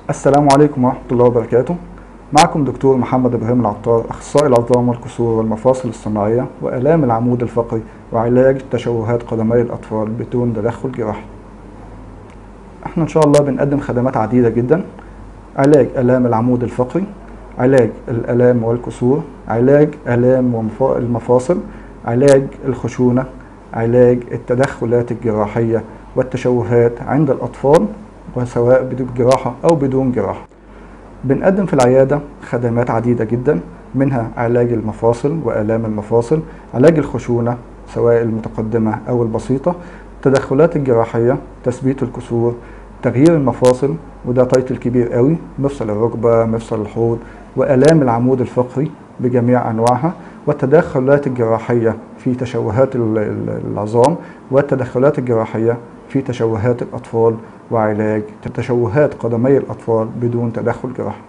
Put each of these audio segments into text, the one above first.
السلام عليكم ورحمة الله وبركاته معكم دكتور محمد إبراهيم العطار أخصائي العظام والكسور والمفاصل الصناعية وآلام العمود الفقري وعلاج تشوهات قدمي الأطفال بدون تدخل جراحي احنا إن شاء الله بنقدم خدمات عديدة جدا علاج آلام العمود الفقري علاج الآلام والكسور علاج آلام ومفا- المفاصل علاج الخشونة علاج التدخلات الجراحية والتشوهات عند الأطفال وسواء بدون جراحة أو بدون جراحة بنقدم في العيادة خدمات عديدة جدا منها علاج المفاصل وآلام المفاصل علاج الخشونة سواء المتقدمة أو البسيطة التدخلات الجراحية تثبيت الكسور تغيير المفاصل وده تايتل كبير قوي مفصل الركبة مفصل الحوض وآلام العمود الفقري بجميع أنواعها والتدخلات الجراحية في تشوهات ال- ال- العظام والتدخلات الجراحية في تشوهات الأطفال وعلاج تشوهات قدمي الأطفال بدون تدخل جراحي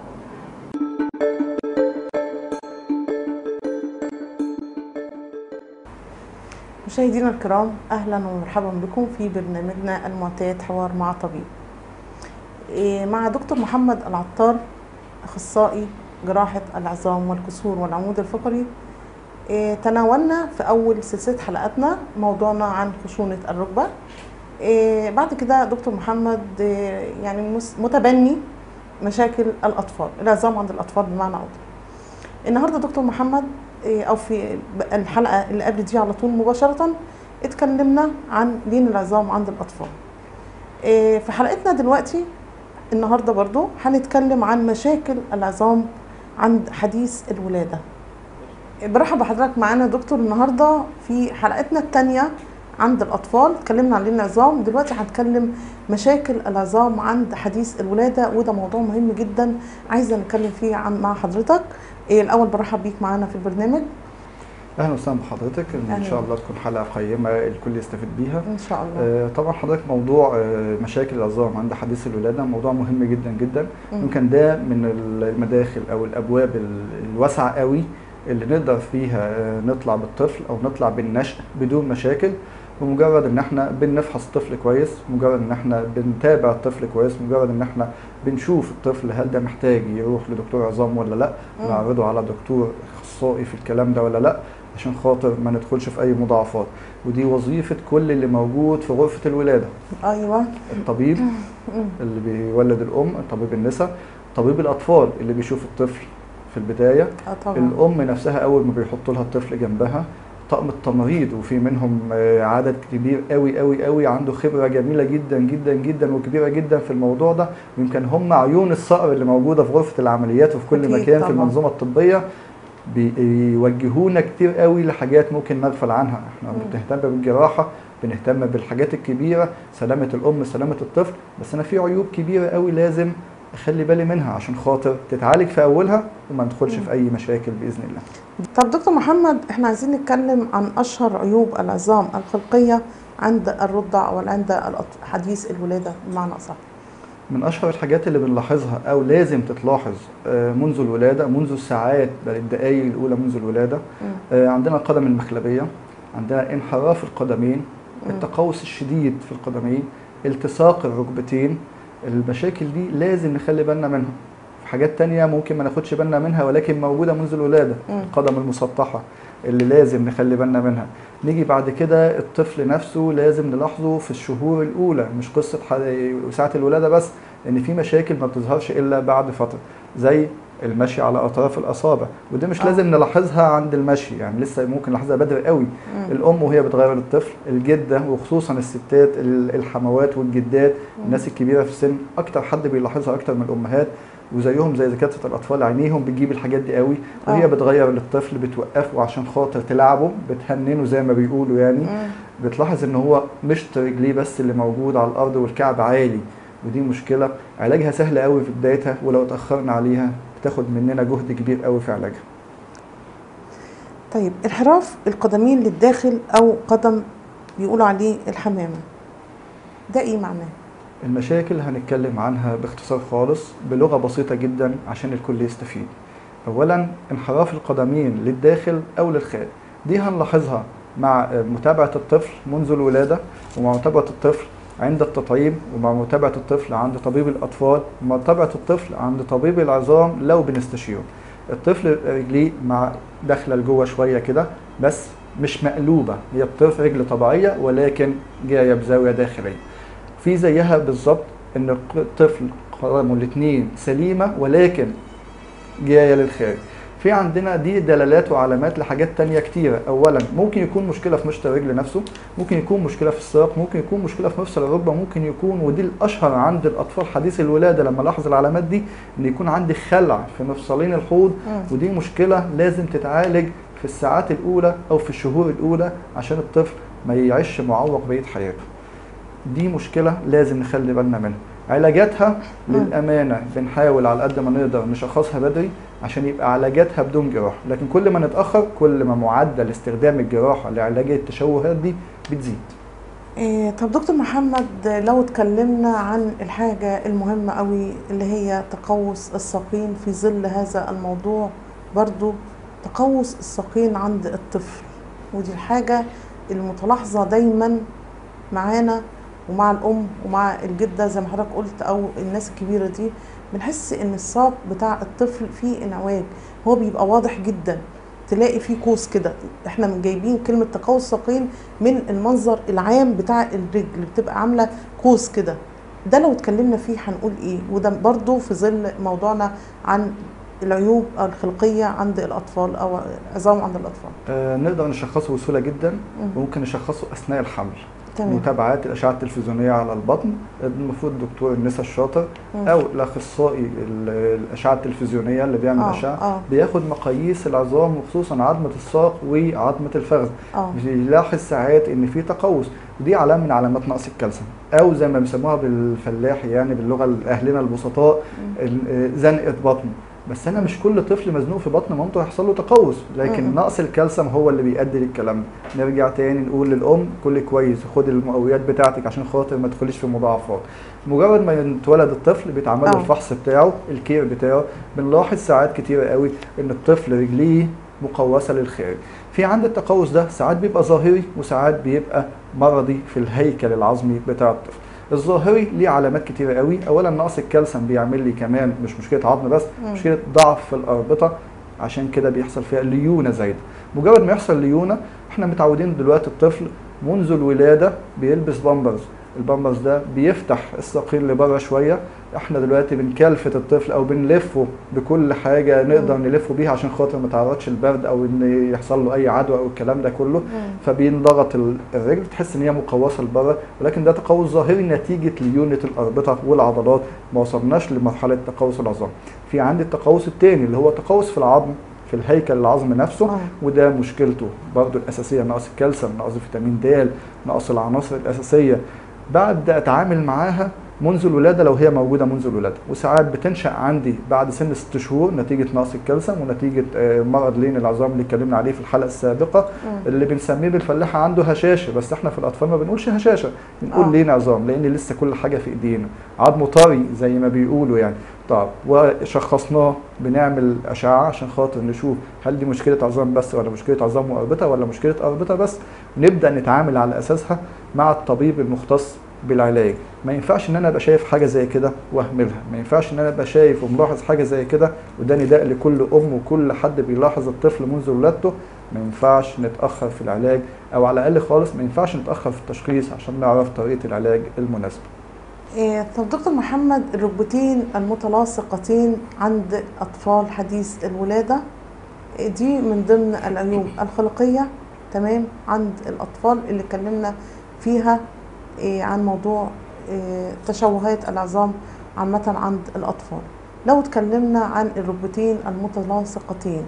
مشاهدينا الكرام اهلا ومرحبا بكم في برنامجنا المعتاد حوار مع طبيب إيه، مع دكتور محمد العطار اخصائي جراحه العظام والكسور والعمود الفقري إيه، تناولنا في اول سلسله حلقاتنا موضوعنا عن خشونه الركبه إيه، بعد كده دكتور محمد إيه، يعني مس- متبني مشاكل الاطفال العظام عند الاطفال بمعنى اوضح النهارده دكتور محمد إيه، او في الحلقه اللي قبل دي على طول مباشره اتكلمنا عن لين العظام عند الاطفال إيه، في حلقتنا دلوقتي النهارده برضو هنتكلم عن مشاكل العظام عند حديث الولاده برحب بحضرتك معانا يا دكتور النهارده في حلقتنا الثانيه عند الاطفال اتكلمنا عن لين العظام دلوقتي هنتكلم مشاكل العظام عند حديث الولاده وده موضوع مهم جدا عايزه نتكلم فيه عن مع حضرتك إيه الاول برحب بيك معانا في البرنامج أهلا وسهلا بحضرتك إن أهلا. شاء الله تكون حلقة قيمة الكل يستفيد بيها ان شاء الله آه، طبعا حضرتك موضوع آه، مشاكل العظام عند حديث الولادة موضوع مهم جدا جدا مم. يمكن ده من المداخل أو الأبواب ال- الواسعة قوي اللي نقدر فيها آه، نطلع بالطفل أو نطلع بالنشء بدون مشاكل بمجرد ان احنا بنفحص الطفل كويس مجرد ان احنا بنتابع الطفل كويس مجرد ان احنا بنشوف الطفل هل ده محتاج يروح لدكتور عظام ولا لا مم. نعرضه على دكتور اخصائي في الكلام ده ولا لا عشان خاطر ما ندخلش في اي مضاعفات ودي وظيفة كل اللي موجود في غرفة الولادة ايوه الطبيب مم. اللي بيولد الام طبيب النساء طبيب الاطفال اللي بيشوف الطفل في البداية اه طبعا الام نفسها اول ما بيحطوا لها الطفل جنبها طقم التمريض وفي منهم آه، عدد كبير قوي قوي قوي عنده خبره جميله جدا جدا جدا وكبيره جدا في الموضوع ده ويمكن هم عيون الصقر اللي موجوده في غرفه العمليات وفي كل أكيد مكان طبعاً. في المنظومه الطبيه بيوجهونا كتير قوي لحاجات ممكن نغفل عنها احنا مم. بنهتم بالجراحه بنهتم بالحاجات الكبيره سلامه الام سلامه الطفل بس انا في عيوب كبيره قوي لازم اخلي بالي منها عشان خاطر تتعالج في اولها وما ندخلش مم. في اي مشاكل باذن الله طب دكتور محمد احنا عايزين نتكلم عن اشهر عيوب العظام الخلقيه عند الرضع او عند الأط- حديث الولاده بمعنى اصح من اشهر الحاجات اللي بنلاحظها او لازم تتلاحظ آه، منذ الولاده منذ الساعات بل الدقائق الاولى منذ الولاده مم. آه، عندنا القدم المخلبيه عندنا انحراف القدمين مم. التقوس الشديد في القدمين التصاق الركبتين المشاكل دي لازم نخلي بالنا منها في حاجات تانية ممكن ما ناخدش بالنا منها ولكن موجودة منذ الولادة مم. القدم المسطحة اللي لازم نخلي بالنا منها نيجي بعد كده الطفل نفسه لازم نلاحظه في الشهور الأولى مش قصة ح- ساعة الولادة بس لأن في مشاكل ما بتظهرش إلا بعد فترة زي المشي على أطراف الأصابع وده مش آه. لازم نلاحظها عند المشي يعني لسه ممكن نلاحظها بدري قوي مم. الام وهي بتغير للطفل الجده وخصوصا الستات ال- الحموات والجدات الناس الكبيره في السن اكتر حد بيلاحظها اكتر من الامهات وزيهم زي دكاتره الاطفال عينيهم بتجيب الحاجات دي قوي وهي آه. بتغير للطفل بتوقفه عشان خاطر تلعبه بتهننه زي ما بيقولوا يعني مم. بتلاحظ ان هو مش رجليه بس اللي موجود على الارض والكعب عالي ودي مشكله علاجها سهل قوي في بدايتها ولو اتاخرنا عليها بتاخد مننا جهد كبير قوي في علاجها طيب انحراف القدمين للداخل او قدم بيقولوا عليه الحمامه ده ايه معناه المشاكل هنتكلم عنها باختصار خالص بلغة بسيطة جدا عشان الكل يستفيد أولا انحراف القدمين للداخل أو للخارج دي هنلاحظها مع متابعة الطفل منذ الولادة ومع متابعة الطفل عند التطعيم ومع متابعه الطفل عند طبيب الاطفال ومتابعه الطفل عند طبيب العظام لو بنستشيره الطفل رجليه مع داخله لجوه شويه كده بس مش مقلوبه هي الطفل رجل طبيعيه ولكن جايه بزاويه داخليه في زيها بالظبط ان الطفل قدمه الاثنين سليمه ولكن جايه للخارج في عندنا دي دلالات وعلامات لحاجات تانية كتيرة أولا ممكن يكون مشكلة في مشط الرجل نفسه ممكن يكون مشكلة في الساق ممكن يكون مشكلة في مفصل الركبة ممكن يكون ودي الأشهر عند الأطفال حديث الولادة لما لاحظ العلامات دي إن يكون عندي خلع في مفصلين الحوض مم. ودي مشكلة لازم تتعالج في الساعات الأولى أو في الشهور الأولى عشان الطفل ما يعيش معوق بقية حياته دي مشكلة لازم نخلي بالنا منها علاجاتها مم. للأمانة بنحاول على قد ما نقدر نشخصها بدري عشان يبقى علاجاتها بدون جراحة لكن كل ما نتأخر كل ما معدل استخدام الجراحة لعلاج التشوهات دي بتزيد إيه طب دكتور محمد لو اتكلمنا عن الحاجة المهمة قوي اللي هي تقوس الساقين في ظل هذا الموضوع برضو تقوس الساقين عند الطفل ودي الحاجة المتلاحظة دايما معانا ومع الأم ومع الجدة زي ما حضرتك قلت أو الناس الكبيرة دي بنحس إن الساق بتاع الطفل فيه انعواج هو بيبقى واضح جدا تلاقي فيه قوس كده احنا من جايبين كلمة تقوس ساقين من المنظر العام بتاع الرجل بتبقى عاملة قوس كده ده لو اتكلمنا فيه هنقول ايه وده برضو في ظل موضوعنا عن العيوب الخلقية عند الأطفال أو عظام عند الأطفال آه نقدر نشخصه بسهولة جدا مم. وممكن نشخصه أثناء الحمل تمام متابعات الأشعة التلفزيونية على البطن المفروض دكتور النساء الشاطر مم. أو الأخصائي ال- الأشعة التلفزيونية اللي بيعمل آه، أشعة آه. بياخد مقاييس العظام وخصوصا عظمة الساق وعظمة الفخذ اه بيلاحظ ساعات ان في تقوس ودي علامه من علامات نقص الكالسيوم او زي ما بيسموها بالفلاحي يعني باللغه اهلنا البسطاء ال- آه، زنقه بطن بس انا مش كل طفل مزنوق في بطن مامته هيحصل له تقوس لكن مم. نقص الكالسيوم هو اللي بيؤدي للكلام ده نرجع تاني نقول للام كل كويس خد المقويات بتاعتك عشان خاطر ما تدخليش في مضاعفات مجرد ما يتولد الطفل بيتعمل له آه. الفحص بتاعه الكير بتاعه بنلاحظ ساعات كتيره قوي ان الطفل رجليه مقوسه للخارج في عند التقوس ده ساعات بيبقى ظاهري وساعات بيبقى مرضي في الهيكل العظمي بتاع الطفل الظاهري ليه علامات كتيرة قوي اولا نقص الكالسيوم بيعمل لي كمان مش مشكله عظم بس مم. مشكله ضعف في الاربطه عشان كده بيحصل فيها ليونه زايده مجرد ما يحصل ليونه احنا متعودين دلوقتي الطفل منذ الولاده بيلبس بامبرز البامبرز ده بيفتح الساقين لبره شويه احنا دلوقتي بنكلفت الطفل او بنلفه بكل حاجه نقدر مم. نلفه بيها عشان خاطر ما تعرضش البرد او ان يحصل له اي عدوى او الكلام ده كله مم. فبينضغط ال- الرجل تحس ان هي مقوسه لبره ولكن ده تقوس ظاهري نتيجه ليونه الاربطه والعضلات ما وصلناش لمرحله تقوس العظام في عندي التقوس الثاني اللي هو تقوس في العظم في الهيكل العظمي نفسه آه. وده مشكلته برضو الاساسيه نقص الكالسيوم نقص فيتامين د نقص العناصر الاساسيه ببدا اتعامل معاها منذ الولاده لو هي موجوده منذ الولاده وساعات بتنشا عندي بعد سن ست شهور نتيجه نقص الكالسيوم ونتيجه آه، مرض لين العظام اللي اتكلمنا عليه في الحلقه السابقه مم. اللي بنسميه بالفلاحه عنده هشاشه بس احنا في الاطفال ما بنقولش هشاشه بنقول آه. لين عظام لان لسه كل حاجه في ايدينا عظمه طري زي ما بيقولوا يعني طب وشخصناه بنعمل اشعه عشان خاطر نشوف هل دي مشكله عظام بس ولا مشكله عظام واربطه ولا مشكله اربطه بس ونبدا نتعامل على اساسها مع الطبيب المختص بالعلاج ما ينفعش ان انا ابقى شايف حاجه زي كده واهملها ما ينفعش ان انا ابقى شايف وملاحظ حاجه زي كده وده نداء لكل ام وكل حد بيلاحظ الطفل منذ ولادته ما ينفعش نتاخر في العلاج او على الاقل خالص ما ينفعش نتاخر في التشخيص عشان نعرف طريقه العلاج المناسبه إيه طب دكتور محمد الركبتين المتلاصقتين عند أطفال حديث الولادة إيه دي من ضمن العيوب الخلقية تمام عند الأطفال اللي اتكلمنا فيها إيه عن موضوع إيه تشوهات العظام عامة عند الأطفال لو اتكلمنا عن الركبتين المتلاصقتين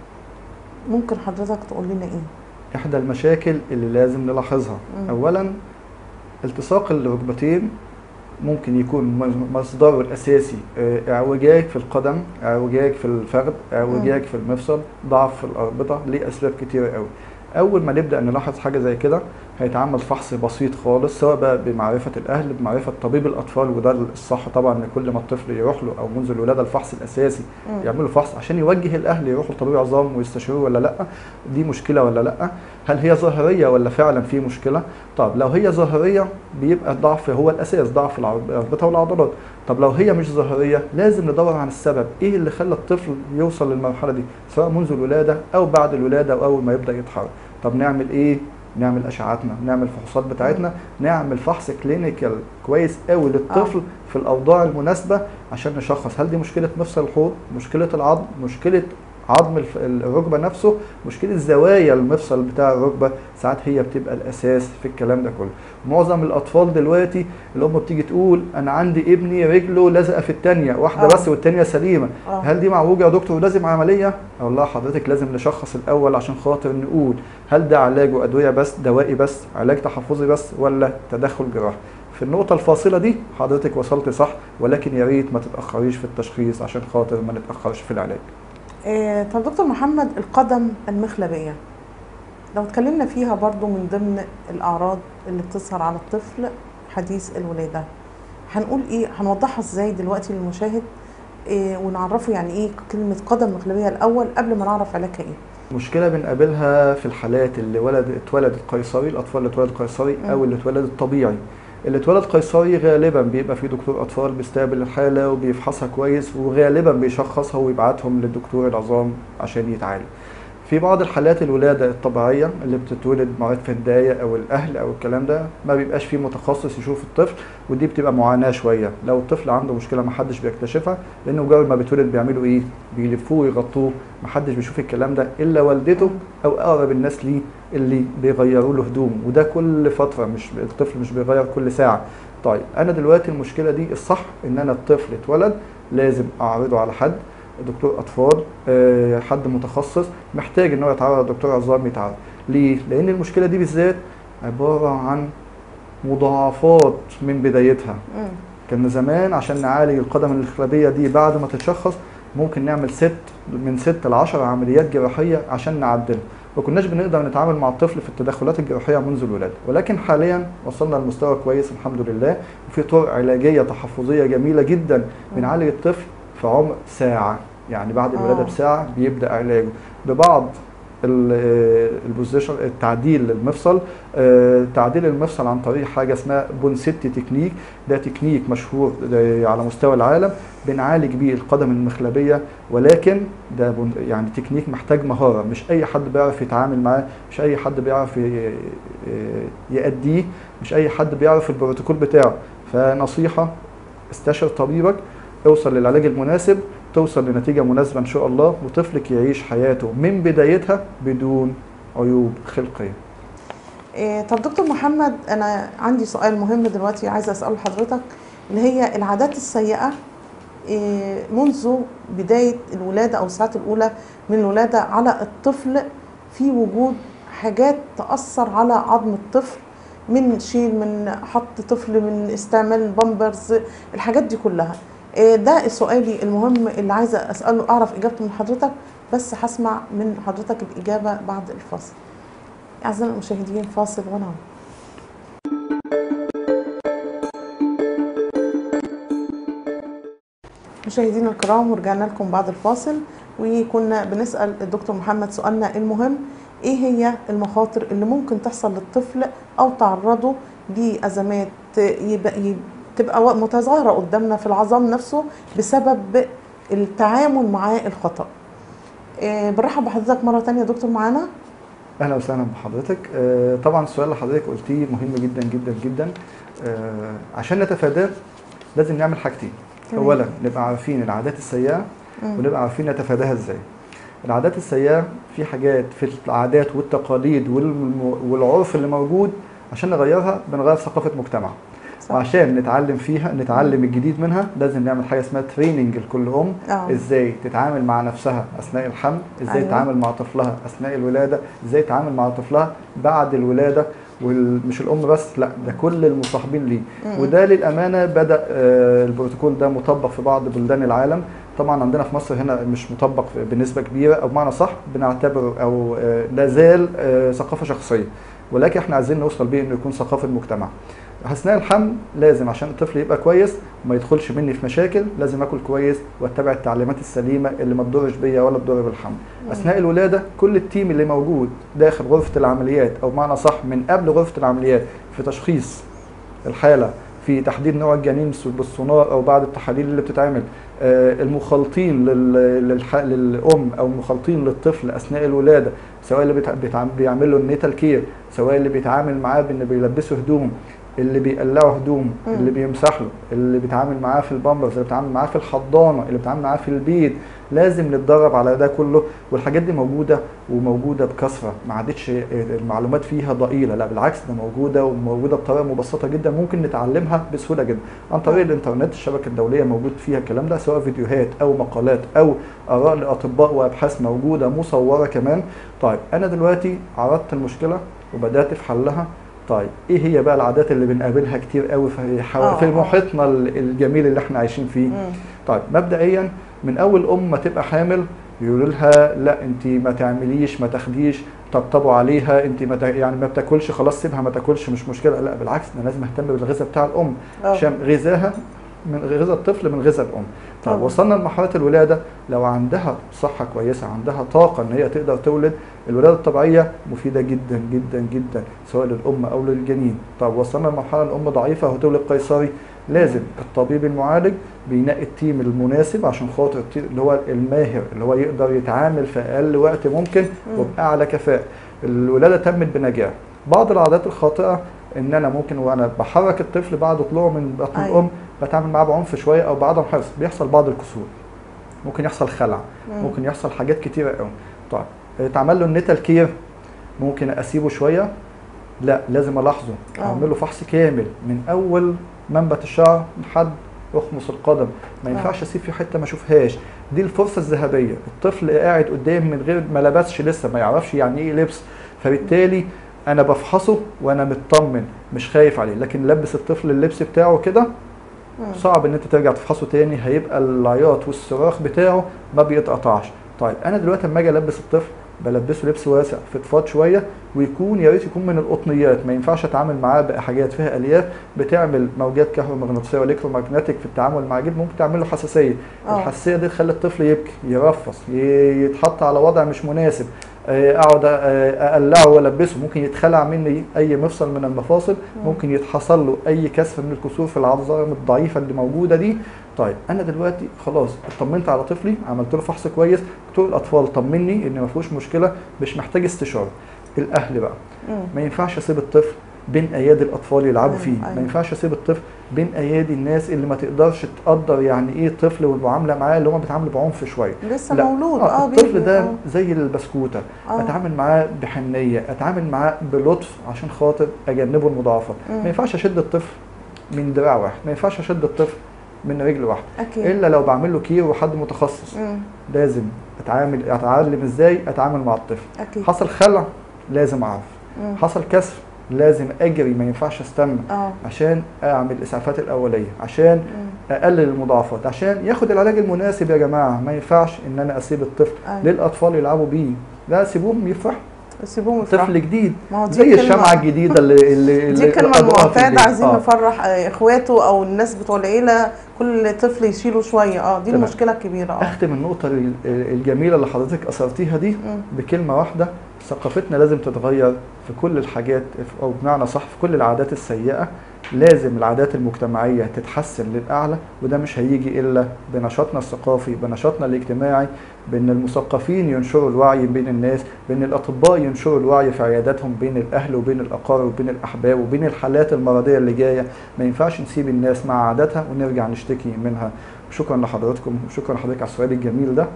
ممكن حضرتك تقول لنا ايه؟ احدى المشاكل اللي لازم نلاحظها مم. اولا التصاق الركبتين ممكن يكون م- مصدره الاساسي آه، اعوجاج في القدم اعوجاج في الفخذ اعوجاج في المفصل ضعف في الاربطه ليه اسباب كتيره قوي اول ما نبدا نلاحظ حاجه زي كده هيتعمل فحص بسيط خالص سواء بقى بمعرفه الاهل بمعرفه طبيب الاطفال وده الصح طبعا ان كل ما الطفل يروح له او منذ الولاده الفحص الاساسي مم. يعملوا فحص عشان يوجه الاهل يروحوا لطبيب عظام ويستشيروه ولا لا دي مشكله ولا لا هل هي ظاهريه ولا فعلا في مشكله طب لو هي ظاهريه بيبقى الضعف هو الاساس ضعف الاربطه والعضلات طب لو هي مش ظاهريه لازم ندور عن السبب ايه اللي خلى الطفل يوصل للمرحله دي سواء منذ الولاده او بعد الولاده او اول ما يبدا يتحرك طب نعمل ايه نعمل اشعاعاتنا نعمل فحوصات بتاعتنا نعمل فحص كلينيكال كويس قوي للطفل في الاوضاع المناسبه عشان نشخص هل دي مشكله مفصل الحوض مشكله العظم مشكله عظم الف- الركبه نفسه مشكله زوايا المفصل بتاع الركبه ساعات هي بتبقى الاساس في الكلام ده كله معظم الاطفال دلوقتي الام بتيجي تقول انا عندي ابني رجله لازقه في الثانيه واحده آه. بس والثانيه سليمه آه. هل دي معوجه يا دكتور ولازم عمليه اقول لها حضرتك لازم نشخص الاول عشان خاطر نقول هل ده علاجه ادويه بس دوائي بس علاج تحفظي بس ولا تدخل جراحي في النقطة الفاصلة دي حضرتك وصلت صح ولكن يا ريت ما تتأخريش في التشخيص عشان خاطر ما نتأخرش في العلاج. إيه طب دكتور محمد القدم المخلبية لو اتكلمنا فيها برضو من ضمن الأعراض اللي بتظهر على الطفل حديث الولادة هنقول ايه هنوضحها ازاي دلوقتي للمشاهد إيه ونعرفه يعني ايه كلمة قدم مخلبية الأول قبل ما نعرف علاجها ايه مشكلة بنقابلها في الحالات اللي ولد اتولدت قيصري الأطفال اللي اتولدت قيصري أو مم. اللي اتولدت طبيعي. اللي اتولد قيصري غالبا بيبقى في دكتور أطفال بيستقبل الحالة وبيفحصها كويس وغالبا بيشخصها ويبعتهم للدكتور العظام عشان يتعالج. في بعض الحالات الولادة الطبيعية اللي بتتولد مريض في الداية أو الأهل أو الكلام ده ما بيبقاش فيه متخصص يشوف الطفل ودي بتبقى معاناة شوية لو الطفل عنده مشكلة ما حدش بيكتشفها لأنه مجرد ما بيتولد بيعملوا إيه؟ بيلفوه ويغطوه ما حدش بيشوف الكلام ده إلا والدته أو أقرب الناس ليه اللي بيغيروا له هدومه وده كل فترة مش الطفل مش بيغير كل ساعة طيب أنا دلوقتي المشكلة دي الصح إن أنا الطفل اتولد لازم أعرضه على حد دكتور اطفال آه، حد متخصص محتاج ان هو يتعرض دكتور عظام يتعرض ليه لان المشكله دي بالذات عباره عن مضاعفات من بدايتها مم. كان زمان عشان نعالج القدم الانخلابيه دي بعد ما تتشخص ممكن نعمل ست من ست ل 10 عمليات جراحيه عشان نعدلها ما كناش بنقدر نتعامل مع الطفل في التدخلات الجراحيه منذ الولاده ولكن حاليا وصلنا لمستوى كويس الحمد لله وفي طرق علاجيه تحفظيه جميله جدا بنعالج الطفل في عمر ساعه يعني بعد الولاده آه. بساعه بيبدا علاجه ببعض ال- البوزيشن التعديل للمفصل آه، تعديل المفصل عن طريق حاجه اسمها بونسيتي تكنيك ده تكنيك مشهور آه، على مستوى العالم بنعالج بيه القدم المخلبيه ولكن ده بن- يعني تكنيك محتاج مهاره مش اي حد بيعرف يتعامل معاه مش اي حد بيعرف ي- ي- يأديه مش اي حد بيعرف البروتوكول بتاعه فنصيحه استشر طبيبك اوصل للعلاج المناسب توصل لنتيجة مناسبة إن شاء الله وطفلك يعيش حياته من بدايتها بدون عيوب خلقية إيه طب دكتور محمد انا عندي سؤال مهم دلوقتي عايزه اساله لحضرتك اللي هي العادات السيئه إيه منذ بدايه الولاده او الساعات الاولى من الولاده على الطفل في وجود حاجات تاثر على عظم الطفل من شيل من حط طفل من استعمال البامبرز الحاجات دي كلها إيه ده سؤالي المهم اللي عايزه اساله اعرف اجابته من حضرتك بس هسمع من حضرتك الاجابه بعد الفاصل أعزائي المشاهدين فاصل ونعود مشاهدينا الكرام ورجعنا لكم بعد الفاصل وكنا بنسأل الدكتور محمد سؤالنا المهم ايه هي المخاطر اللي ممكن تحصل للطفل او تعرضه لأزمات يبقى يب- تبقى متظاهرة قدامنا في العظام نفسه بسبب التعامل مع الخطأ إيه، برحب بحضرتك مرة تانية يا دكتور معانا أهلا وسهلا بحضرتك آه، طبعا السؤال اللي حضرتك قلتيه مهم جدا جدا جدا آه، عشان نتفاداه لازم نعمل حاجتين تمام. أولا نبقى عارفين العادات السيئة مم. ونبقى عارفين نتفاداها ازاي العادات السيئة في حاجات في العادات والتقاليد والم- والعرف اللي موجود عشان نغيرها بنغير ثقافة مجتمع صح. وعشان نتعلم فيها نتعلم الجديد منها لازم نعمل حاجه اسمها تريننج لكل ام آه. ازاي تتعامل مع نفسها اثناء الحمل ازاي أيوة. تتعامل مع طفلها اثناء الولاده ازاي تتعامل مع طفلها بعد الولاده ومش الام بس لا ده كل المصاحبين ليه مم. وده للامانه بدا آه، البروتوكول ده مطبق في بعض بلدان العالم طبعا عندنا في مصر هنا مش مطبق بنسبه كبيره او بمعنى صح بنعتبره او آه، لا زال آه، ثقافه شخصيه ولكن احنا عايزين نوصل بيه انه يكون ثقافه مجتمع اثناء الحمل لازم عشان الطفل يبقى كويس وما يدخلش مني في مشاكل لازم اكل كويس واتبع التعليمات السليمه اللي ما تضرش بيا ولا تضر بالحمل اثناء الولاده كل التيم اللي موجود داخل غرفه العمليات او بمعنى صح من قبل غرفه العمليات في تشخيص الحاله في تحديد نوع الجنين بالسونار او بعد التحاليل اللي بتتعمل آه، المخالطين لل- للح- للام او المخالطين للطفل اثناء الولاده سواء اللي بتع- بتع- بيعمل له النيتال كير سواء اللي بيتعامل معاه بان بيلبسه هدوم اللي بيقلعه هدوم مم. اللي بيمسح له اللي بيتعامل معاه في البامبرز اللي بيتعامل معاه في الحضانه اللي بيتعامل معاه في البيت لازم نتدرب على ده كله والحاجات دي موجوده وموجوده بكثره ما عادتش المعلومات فيها ضئيله لا بالعكس ده موجوده وموجوده بطريقه مبسطه جدا ممكن نتعلمها بسهوله جدا عن طريق الانترنت الشبكه الدوليه موجود فيها الكلام ده سواء فيديوهات او مقالات او اراء لاطباء وابحاث موجوده مصوره كمان طيب انا دلوقتي عرضت المشكله وبدات في حلها طيب ايه هي بقى العادات اللي بنقابلها كتير قوي في حو- آه، في آه. محيطنا ال- الجميل اللي احنا عايشين فيه مم. طيب مبدئيا من اول ام ما تبقى حامل يقولوا لها لا انت ما تعمليش ما تاخديش طبطبوا عليها انت ما تع- يعني ما بتاكلش خلاص سيبها ما تاكلش مش مشكله لا بالعكس انا لازم اهتم بالغذاء بتاع الام آه. عشان غذاها من غذاء الطفل من غذاء الام طيب طبعا. وصلنا لمرحله الولاده لو عندها صحه كويسه عندها طاقه ان هي تقدر تولد الولاده الطبيعيه مفيده جدا جدا جدا سواء للام او للجنين طب وصلنا لمرحله الام ضعيفه وتولد قيصري لازم الطبيب المعالج بينقي التيم المناسب عشان خاطر التيم اللي هو الماهر اللي هو يقدر يتعامل في اقل وقت ممكن مم. وباعلى كفاءه الولاده تمت بنجاح بعض العادات الخاطئه ان انا ممكن وانا بحرك الطفل بعد طلوعه من بطن أيوة. الام بتعامل معاه بعنف شويه او بعدم حرص بيحصل بعض الكسور ممكن يحصل خلع مم. ممكن يحصل حاجات كتيره قوي طيب اتعمل له النتال كير ممكن اسيبه شويه لا لازم الاحظه آه. اعمل له فحص كامل من اول منبت الشعر لحد اخمص القدم ما آه. ينفعش اسيب في حته ما اشوفهاش دي الفرصه الذهبيه الطفل قاعد قدامي من غير ما لبسش لسه ما يعرفش يعني ايه لبس فبالتالي انا بفحصه وانا مطمن مش خايف عليه لكن لبس الطفل اللبس بتاعه كده مم. صعب ان انت ترجع تفحصه تاني هيبقى العياط والصراخ بتاعه ما بيتقطعش طيب انا دلوقتي لما اجي البس الطفل بلبسه لبس واسع فضفاض شويه ويكون يا ريت يكون من القطنيات ما ينفعش اتعامل معاه بحاجات فيها الياف بتعمل موجات كهرومغناطيسيه والكترومagnetic في التعامل مع الجلد ممكن تعمل له حساسيه آه. الحساسيه دي تخلي الطفل يبكي يرفص ي- يتحط على وضع مش مناسب آه، اقعد آه، اقلعه والبسه ممكن يتخلع مني اي مفصل من المفاصل ممكن يتحصل له اي كسر من الكسور في العظام الضعيفه اللي موجوده دي طيب انا دلوقتي خلاص اطمنت على طفلي عملت له فحص كويس دكتور الاطفال طمني ان ما فيهوش مشكله مش محتاج استشاره الاهل بقى مم. ما ينفعش اسيب الطفل بين ايادي الاطفال يلعبوا أيوة، فيه أيوة. ما ينفعش اسيب الطفل بين ايادي الناس اللي ما تقدرش تقدر يعني ايه طفل والمعامله معاه اللي هم بيتعاملوا بعنف شويه لسه لا. مولود اه اه الطفل بيبي، ده آه. زي البسكوته آه. اتعامل معاه بحنيه اتعامل معاه بلطف عشان خاطر اجنبه المضاعفات مم. ما ينفعش اشد الطفل من دراع واحد ما ينفعش اشد الطفل من رجل واحده اكيد الا لو بعمل له كير وحد متخصص مم. لازم اتعامل اتعلم ازاي اتعامل مع الطفل اكيد حصل خلع لازم اعرف مم. حصل كسر لازم اجري ما ينفعش استنى اه عشان اعمل الاسعافات الاوليه عشان مم. اقلل المضاعفات عشان ياخد العلاج المناسب يا جماعه ما ينفعش ان انا اسيب الطفل أيوة. للاطفال يلعبوا بيه لا سيبوهم يفرحوا سيبوهم يفرحوا طفل جديد ما هو دي زي كلمة- الشمعه الجديده اللي اللي دي اللي الكلمة أضاءت في المعتادة البيت. عايزين آه. نفرح آه، اخواته او الناس بتوع العيلة كل طفل يشيله شوية اه دي تمام. المشكلة الكبيرة اه اختم النقطه ال- الجميله اللي حضرتك اثرتيها دي مم. بكلمه واحده ثقافتنا لازم تتغير في كل الحاجات او بمعنى صح في كل العادات السيئه لازم العادات المجتمعيه تتحسن للاعلى وده مش هيجي الا بنشاطنا الثقافي بنشاطنا الاجتماعي بان المثقفين ينشروا الوعي بين الناس بان الاطباء ينشروا الوعي في عياداتهم بين الاهل وبين الاقارب وبين الاحباب وبين الحالات المرضيه اللي جايه ما ينفعش نسيب الناس مع عاداتها ونرجع نشتكي منها شكرا لحضراتكم وشكرا لحضرتك على السؤال الجميل ده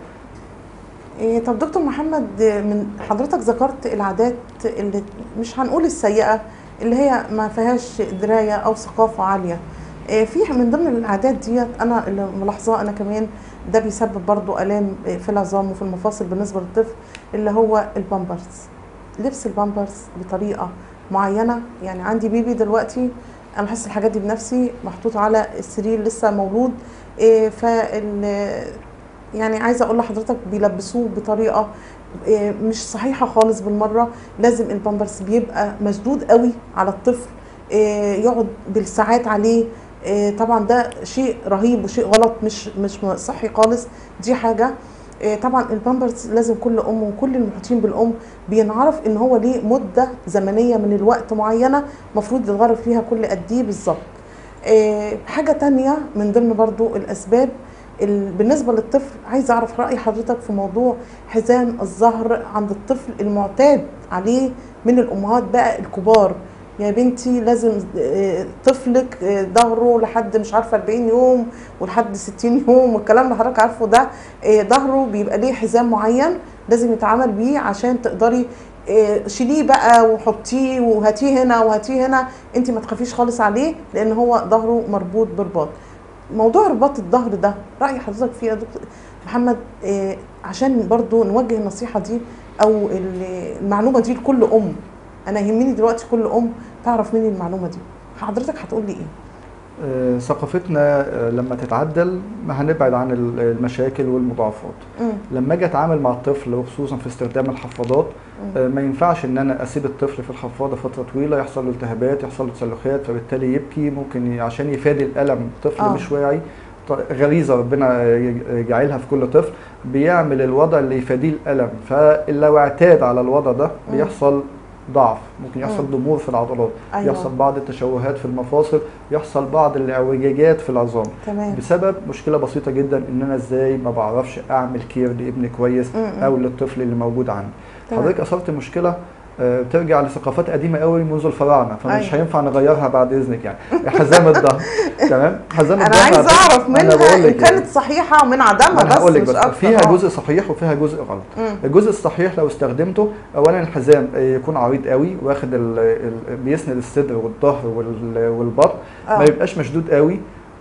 إيه طب دكتور محمد آه، من حضرتك ذكرت العادات اللي مش هنقول السيئة اللي هي ما فيهاش دراية او ثقافة عالية إيه في من ضمن العادات ديت انا اللي ملاحظاه انا كمان ده بيسبب برضو الام في العظام وفي المفاصل بالنسبة للطفل اللي هو البامبرز لبس البامبرز بطريقة معينة يعني عندي بيبي دلوقتي انا بحس الحاجات دي بنفسي محطوط على السرير لسه مولود إيه فال يعني عايزه اقول لحضرتك بيلبسوه بطريقه إيه، مش صحيحه خالص بالمره لازم البامبرز بيبقى مشدود قوي على الطفل آه، يقعد بالساعات عليه آه، طبعا ده شيء رهيب وشيء غلط مش مش صحي خالص دي حاجه آه، طبعا البامبرز لازم كل ام وكل المحيطين بالام بينعرف ان هو ليه مده زمنيه من الوقت معينه المفروض يتغير فيها كل قد ايه بالظبط آه، حاجه تانية من ضمن برضو الاسباب ال- بالنسبه للطفل عايزه اعرف راي حضرتك في موضوع حزام الظهر عند الطفل المعتاد عليه من الامهات بقى الكبار يا بنتي لازم آه، طفلك آه، ظهره لحد مش عارفه 40 يوم ولحد 60 يوم والكلام اللي حضرتك عارفه ده آه، ظهره بيبقى ليه حزام معين لازم يتعامل بيه عشان تقدري آه، شيليه بقى وحطيه وهاتيه هنا وهاتيه هنا انت ما تخافيش خالص عليه لان هو ظهره مربوط برباط موضوع رباط الظهر ده راي حضرتك فيه يا دكتور محمد آه، عشان برضو نوجه النصيحه دي او ال- المعلومه دي لكل ام انا يهمني دلوقتي كل ام تعرف مني المعلومه دي حضرتك هتقول لي ايه آه، ثقافتنا آه، لما تتعدل ما هنبعد عن ال- المشاكل والمضاعفات مم. لما اجي اتعامل مع الطفل وخصوصا في استخدام الحفاضات مم. آه، ما ينفعش ان انا اسيب الطفل في الحفاضه فتره طويله يحصل له التهابات يحصل له تسلخات فبالتالي يبكي ممكن ي- عشان يفادي الالم طفل آه. مش واعي ط- غريزه ربنا ي- جعلها في كل طفل بيعمل الوضع اللي يفاديه الالم فلو اعتاد على الوضع ده مم. بيحصل ضعف ممكن يحصل مم. ضمور في العضلات أيوة. يحصل بعض التشوهات في المفاصل يحصل بعض الاعوجاجات في العظام تمام بسبب مشكله بسيطه جدا ان انا ازاي ما بعرفش اعمل كير لابني كويس مم. او للطفل اللي موجود عندي تمام. حضرتك اثرت مشكله آه، بترجع لثقافات قديمه قوي منذ الفراعنه فمش أيوة. هينفع نغيرها بعد اذنك يعني حزام الظهر تمام حزام انا الظهر عايزه على فكرة- اعرف أنا منها بقول ان لك يعني. كانت صحيحه ومن عدمها ما انا بس هقول لك مش بس اكتر فيها آه. جزء صحيح وفيها جزء غلط مم. الجزء الصحيح لو استخدمته اولا الحزام آه، يكون عريض قوي واخد ال ال بيسند الصدر والظهر وال- والبطن آه. ما يبقاش مشدود قوي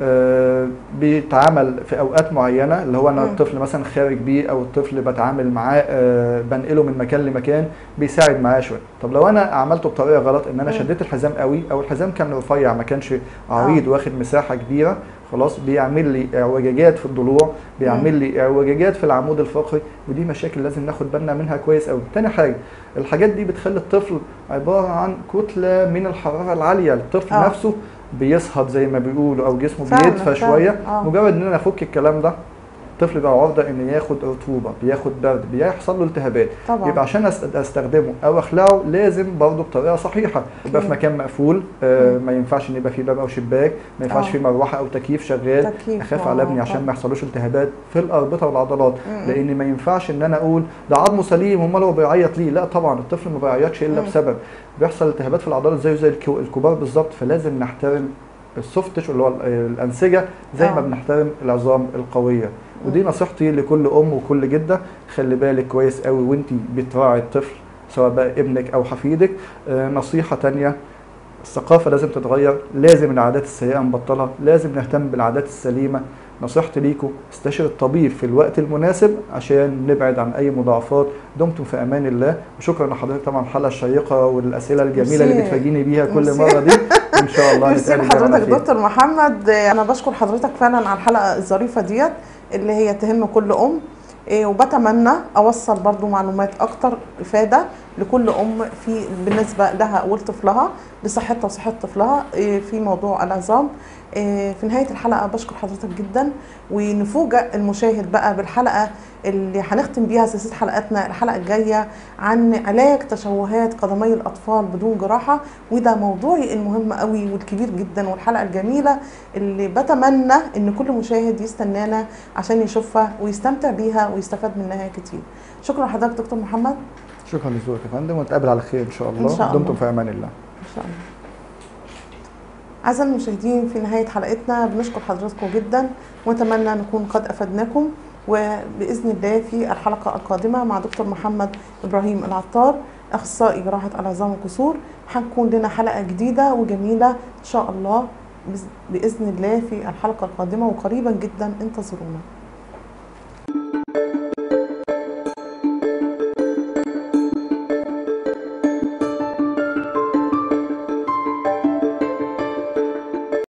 آه، بيتعامل في اوقات معينه اللي هو انا مم. الطفل مثلا خارج بيه او الطفل بتعامل معاه آه، بنقله من مكان لمكان بيساعد معاه شويه طب لو انا عملته بطريقه غلط ان انا مم. شديت الحزام قوي او الحزام كان رفيع ما كانش عريض واخد مساحه كبيره خلاص بيعمل لي اعوجاجات في الضلوع بيعمل لي اعوجاجات في العمود الفقري ودي مشاكل لازم ناخد بالنا منها كويس قوي تاني حاجه الحاجات دي بتخلي الطفل عباره عن كتله من الحراره العاليه الطفل آه. نفسه بيصهد زي ما بيقولوا او جسمه فعلا، بيدفى فعلا. شويه آه. مجرد ان انا افك الكلام ده الطفل بقى عرضه ان ياخد رطوبه بياخد برد بيحصل له التهابات طبعا يبقى عشان أست- استخدمه او اخلعه لازم برضه بطريقه صحيحه يبقى في أكيد. مكان مقفول آه مم. ما ينفعش ان يبقى فيه باب او شباك ما ينفعش آه. فيه مروحه او تكييف شغال تكييف اخاف على آه، ابني عشان طبعاً. ما يحصلوش التهابات في الاربطه والعضلات مم. لان ما ينفعش ان انا اقول ده عظمه سليم امال هو بيعيط ليه لا طبعا الطفل ما بيعيطش الا مم. بسبب بيحصل التهابات في العضلات زيه زي الكو- الكبار بالظبط فلازم نحترم السوفت تيشو اللي هو ال- الانسجه زي ما آه. بنحترم العظام القويه ودي نصيحتي لكل ام وكل جده خلي بالك كويس قوي وانت بتراعي الطفل سواء بقى ابنك او حفيدك آه، نصيحه تانية الثقافه لازم تتغير لازم العادات السيئه نبطلها لازم نهتم بالعادات السليمه نصيحتي ليكم استشر الطبيب في الوقت المناسب عشان نبعد عن اي مضاعفات دمتم في امان الله وشكرا لحضرتك طبعا الحلقه الشيقه والاسئله الجميله اللي ميرسي. بتفاجئني بيها كل ميرسي. مره دي ان شاء الله ميرسي نتقابل دايماً على لحضرتك خير. دكتور محمد آه، انا بشكر حضرتك فعلا على الحلقه الظريفه ديت اللي هي تهم كل ام إيه، وبتمنى اوصل برضو معلومات اكتر افاده لكل ام في بالنسبه لها ولطفلها لصحتها وصحه طفلها إيه، في موضوع العظام إيه، في نهايه الحلقه بشكر حضرتك جدا ونفوجئ المشاهد بقى بالحلقه اللي هنختم بيها سلسله حلقاتنا الحلقه الجايه عن علاج تشوهات قدمي الاطفال بدون جراحه وده موضوعي المهم قوي والكبير جدا والحلقه الجميله اللي بتمنى ان كل مشاهد يستنانا عشان يشوفها ويستمتع بيها ويستفاد منها كتير شكرا لحضرتك دكتور محمد شكرا لذوقك يا فندم ونتقابل على خير ان شاء الله إن شاء الله. دمتم في امان الله ان شاء الله أعزائي المشاهدين في نهاية حلقتنا بنشكر حضراتكم جدا ونتمنى نكون قد أفدناكم وبإذن الله في الحلقة القادمة مع دكتور محمد إبراهيم العطار أخصائي جراحة العظام والكسور هنكون لنا حلقة جديدة وجميلة إن شاء الله بإذن الله في الحلقة القادمة وقريبا جدا انتظرونا